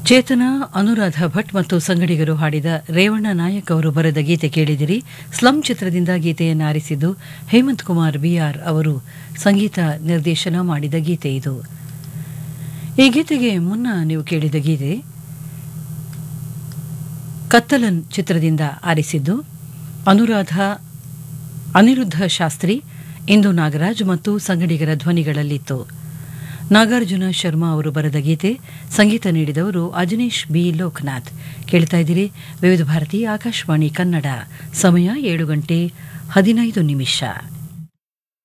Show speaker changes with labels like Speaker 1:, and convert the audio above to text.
Speaker 1: ಚೇತನ ಅನುರಾಧ ಭಟ್ ಮತ್ತು ಸಂಗಡಿಗರು ಹಾಡಿದ ರೇವಣ್ಣ ನಾಯಕ್ ಅವರು ಬರೆದ ಗೀತೆ ಕೇಳಿದಿರಿ ಸ್ಲಂ ಚಿತ್ರದಿಂದ ಗೀತೆಯನ್ನು ಆರಿಸಿದ್ದು ಹೇಮಂತ್ ಕುಮಾರ್ ಬಿಆರ್ ಅವರು ಸಂಗೀತ ನಿರ್ದೇಶನ ಮಾಡಿದ ಗೀತೆ ಇದು ಈ ಗೀತೆಗೆ ಮುನ್ನ ನೀವು ಕೇಳಿದ ಗೀತೆ ಕತ್ತಲನ್ ಚಿತ್ರದಿಂದ ಆರಿಸಿದ್ದು ಅನುರಾಧ ಅನಿರುದ್ಧ ಶಾಸ್ತ್ರಿ ಇಂದು ನಾಗರಾಜ್ ಮತ್ತು ಸಂಗಡಿಗರ ಧ್ವನಿಗಳಲ್ಲಿತ್ತು ನಾಗಾರ್ಜುನ ಶರ್ಮಾ ಅವರು ಬರೆದ ಗೀತೆ ಸಂಗೀತ ನೀಡಿದವರು ಅಜನೀಶ್ ಬಿ ಲೋಕನಾಥ್ ಕೇಳ್ತಾ ಇದ್ದೀರಿ ವಿವಿಧ ಭಾರತಿ ಆಕಾಶವಾಣಿ ಕನ್ನಡ ಸಮಯ ಏಳು ಗಂಟೆ ಹದಿನೈದು ನಿಮಿಷ